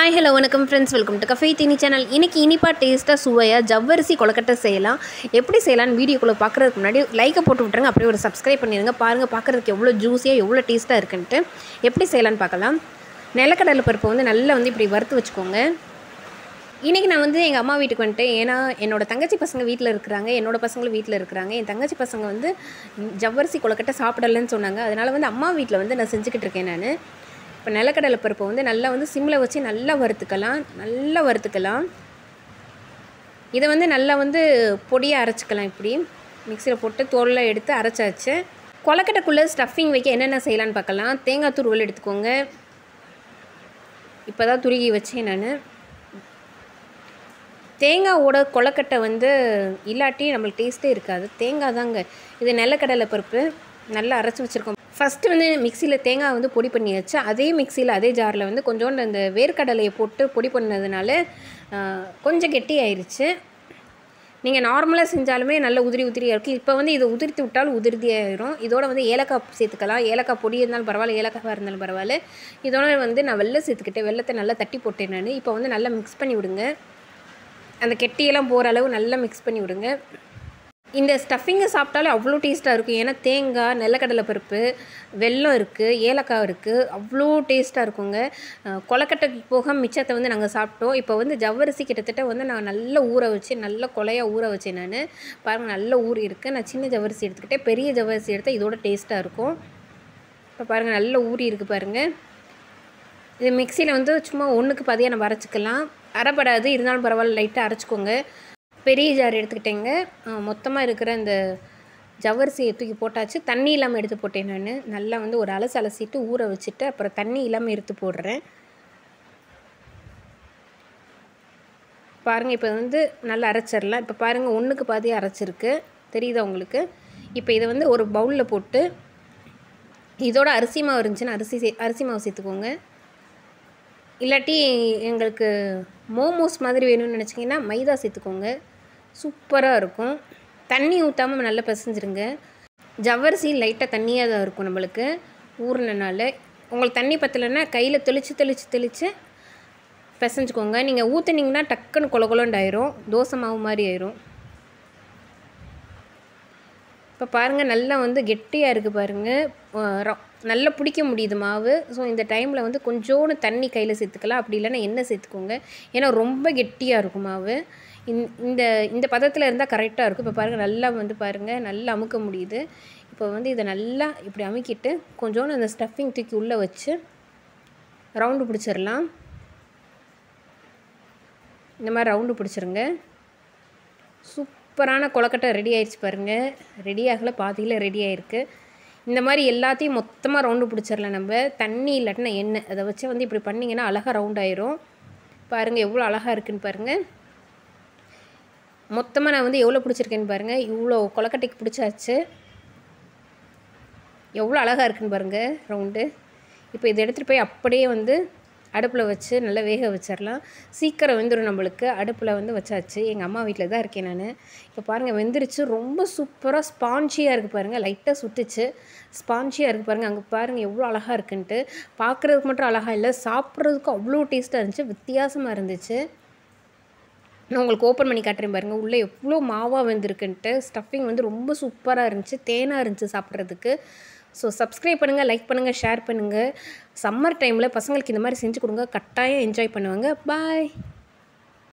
hi hello வணக்கம் friends welcome to cafe தீனி channel இன்றைக்கி இனிப்பாக டேஸ்ட்டாக சுவையாக ஜவ்வரிசி கொலக்கட்டை செய்யலாம் எப்படி செய்யலாம்னு வீடியோக்குள்ளே பார்க்குறதுக்கு முன்னாடி லைக்கை போட்டு விட்ருங்க அப்படியே ஒரு சப்ஸ்கிரைப் பண்ணிடுங்க பாருங்கள் பார்க்குறதுக்கு எவ்வளோ ஜூஸியாக எவ்வளோ டேஸ்ட்டாக இருக்குன்ட்டு எப்படி செய்யலான்னு பார்க்கலாம் நிலக்கடலை பருப்பை வந்து நல்லா வந்து இப்படி வறுத்து வச்சுக்கோங்க இன்றைக்கி நான் வந்து எங்கள் அம்மா வீட்டுக்கு வந்துட்டேன் ஏன்னா என்னோட தங்கச்சி பசங்க வீட்டில் இருக்கிறாங்க என்னோட பசங்களும் வீட்டில் இருக்கிறாங்க என் தங்கச்சி பசங்க வந்து ஜவ்வரிசி கொலக்கட்டை சாப்பிடலன்னு சொன்னாங்க அதனால் வந்து அம்மா வீட்டில் வந்து நான் செஞ்சுக்கிட்டு இருக்கேன் நான் இப்போ நிலக்கடலை பருப்பை வந்து நல்லா வந்து சிம்மில் வச்சு நல்லா வறுத்துக்கலாம் நல்லா வறுத்துக்கலாம் இதை வந்து நல்லா வந்து பொடியாக அரைச்சிக்கலாம் இப்படி மிக்சியில் போட்டு தோலில் எடுத்து அரைச்சாச்சு கொலக்கட்டைக்குள்ளே ஸ்டஃபிங் வைக்க என்னென்ன செய்யலான்னு பார்க்கலாம் தேங்காய் துருவல் எடுத்துக்கோங்க இப்போ தான் துருகி வச்சேன் நான் தேங்காவோட கொலக்கட்டை வந்து இல்லாட்டி நம்மளுக்கு டேஸ்ட்டே இருக்காது தேங்காய் தாங்க இது நிலக்கடலை பருப்பு நல்லா அரைச்சி வச்சுருக்கோம் ஃபஸ்ட்டு வந்து மிக்சியில் தேங்காய் வந்து பொடி பண்ணியாச்சு அதே மிக்சியில் அதே ஜாரில் வந்து கொஞ்சோண்டு அந்த வேர்க்கடலையை போட்டு பொடி பண்ணதுனால ஆஹ், கொஞ்சம் கெட்டி ஆயிருச்சு நீங்கள் நார்மலாக செஞ்சாலுமே நல்ல உதிரி உதிரியாக இருக்குது இப்போ வந்து இதை உதிர்த்தி விட்டாலும் உதிர்த்தியாயிரும் இதோட வந்து ஏலக்காய் சேர்த்துக்கலாம் ஏலக்காய் பொடி இருந்தாலும் பரவாயில்ல ஏலக்காய் இருந்தாலும் பரவாயில்ல இதோட வந்து நான் வெள்ளை சேர்த்துக்கிட்டேன் வெள்ளத்தை நல்லா தட்டி போட்டேன் நான் இப்போ வந்து நல்லா மிக்ஸ் பண்ணி விடுங்க அந்த கெட்டியெல்லாம் போகிற அளவு நல்லா மிக்ஸ் பண்ணி விடுங்க இந்த ஸ்டஃபிங்கை சாப்பிட்டாலே அவ்வளோ டேஸ்ட்டாக இருக்கும் ஏன்னா தேங்காய் நிலக்கடலை பருப்பு வெல்லம் இருக்குது ஏலக்காய் இருக்குது அவ்வளோ டேஸ்ட்டாக இருக்குங்க அஹ் கொலக்கட்டைக்கு போக மிச்சத்தை வந்து நாங்கள் சாப்பிட்டோம் இப்போ வந்து ஜவ்வரிசி கிட்டத்தட்ட வந்து நான் நல்லா ஊற வச்சு நல்லா கொலையாக ஊற வச்சேன் நான் பாருங்கள் நல்லா ஊறி இருக்குது நான் சின்ன ஜவ்வரிசி எடுத்துக்கிட்டேன் பெரிய ஜவ்வரிசி எடுத்தால் இதோட டேஸ்ட்டாக இருக்கும் இப்போ பாருங்கள் நல்லா ஊறி இருக்குது பாருங்கள் இது மிக்சியில் வந்து சும்மா ஒன்றுக்கு பாதியாக நம்ம அரைச்சிக்கலாம் அரைப்படாது இருந்தாலும் பரவாயில்ல லைட்டாக அரைச்சிக்கோங்க பெரிய ஜார் எடுத்துக்கிட்டேங்க மொத்தமாக இருக்கிற இந்த ஜவ்வரிசியை தூக்கி போட்டாச்சு தண்ணி இல்லாமல் எடுத்து போட்டேன் நான் நல்லா வந்து ஒரு அலசு அலசிட்டு ஊற வச்சுட்டு அப்புறம் தண்ணி இல்லாமல் எடுத்து போடுறேன் பாருங்கள் இப்போ வந்து நல்லா அரைச்சிடலாம் இப்போ பாருங்கள் ஒன்றுக்கு பாதியாக அரைச்சிருக்கு தெரியுதா உங்களுக்கு இப்போ இதை வந்து ஒரு பவுலில் போட்டு இதோட அரிசி மாவு இருந்துச்சுன்னா அரிசி சே அரிசி மாவு சேர்த்துக்கோங்க இல்லாட்டி எங்களுக்கு மோமோஸ் மாதிரி வேணும்னு நினச்சிங்கன்னா மைதா சேர்த்துக்கோங்க சூப்பராக இருக்கும் தண்ணி ஊற்றாமல் நல்லா பிசைஞ்சிருங்க ஜவ்வரிசி லைட்டாக தண்ணியாக தான் இருக்கும் நம்மளுக்கு ஊறினனால உங்களுக்கு தண்ணி பத்தலைன்னா கையில் தெளித்து தெளித்து தெளித்து பிசைஞ்சுக்கோங்க நீங்கள் ஊற்றுனீங்கன்னா டக்குன்னு கொல கொலண்டு ஆயிரும் தோசை மாவு மாதிரி ஆயிரும் இப்போ பாருங்கள் நல்லா வந்து கெட்டியாக இருக்குது பாருங்கள் நல்லா பிடிக்க முடியுது மாவு ஸோ இந்த டைமில் வந்து கொஞ்சோண்டு தண்ணி கையில் சேர்த்துக்கலாம் அப்படி இல்லைன்னா எண்ணெய் சேர்த்துக்கோங்க ஏன்னா ரொம்ப கெட்டியாக இருக்கும் மாவு இந் இந்த இந்த பதத்தில் இருந்தால் கரெக்டாக இருக்கும் இப்போ பாருங்கள் நல்லா வந்து பாருங்கள் நல்லா அமுக்க முடியுது இப்போ வந்து இதை நல்லா இப்படி அமுக்கிட்டு கொஞ்சோண்டு அந்த ஸ்டஃபிங் தூக்கி உள்ளே வச்சு ரவுண்டு பிடிச்சிடலாம் இந்த மாதிரி ரவுண்டு பிடிச்சிருங்க சூப்பரான கொலக்கட்டை ரெடி ஆயிடுச்சு பாருங்கள் ரெடி ஆகலை பாதியில் ரெடி ஆயிருக்கு இந்த மாதிரி எல்லாத்தையும் மொத்தமாக ரவுண்டு பிடிச்சிடலாம் நம்ம தண்ணி இல்லாட்டினா எண்ணெய் அதை வச்சு வந்து இப்படி பண்ணிங்கன்னா அழகாக ரவுண்ட் ஆயிரும் பாருங்கள் எவ்வளோ அழகாக இருக்குன்னு பாருங்கள் மொத்தமாக நான் வந்து எவ்வளோ பிடிச்சிருக்கேன்னு பாருங்கள் இவ்வளோ கொலக்கட்டைக்கு பிடிச்சாச்சு எவ்வளோ அழகாக இருக்குன்னு பாருங்கள் ரவுண்டு இப்போ இதை எடுத்துகிட்டு போய் அப்படியே வந்து அடுப்பில் வச்சு நல்லா வேக வச்சிடலாம் சீக்கிரம் வெந்துடும் நம்மளுக்கு அடுப்பில் வந்து வச்சாச்சு எங்கள் அம்மா வீட்டில் தான் இருக்கேன் நான் இப்போ பாருங்கள் வெந்துருச்சு ரொம்ப சூப்பராக ஸ்பான்ச்சியாக இருக்குது பாருங்கள் லைட்டாக சுட்டுச்சு ஸ்பான்ச்சியாக இருக்குது பாருங்கள் அங்கே பாருங்கள் எவ்வளோ அழகாக இருக்குன்ட்டு பார்க்குறதுக்கு மட்டும் அழகாக இல்லை சாப்பிட்றதுக்கு அவ்வளோ டேஸ்ட்டாக இருந்துச்சு வித்தியாசமாக இருந்துச்சு நான் உங்களுக்கு ஓப்பன் பண்ணி காட்டுறேன் பாருங்கள் உள்ளே எவ்வளோ மாவாக வெந்திருக்குன்ட்டு ஸ்டஃபிங் வந்து ரொம்ப சூப்பராக இருந்துச்சு தேனாக இருந்துச்சு சாப்பிட்றதுக்கு ஸோ சப்ஸ்கிரைப் பண்ணுங்கள் லைக் பண்ணுங்கள் ஷேர் பண்ணுங்கள் சம்மர் டைமில் பசங்களுக்கு இந்த மாதிரி செஞ்சு கொடுங்க கட்டாயம் என்ஜாய் பண்ணுவாங்க பாய்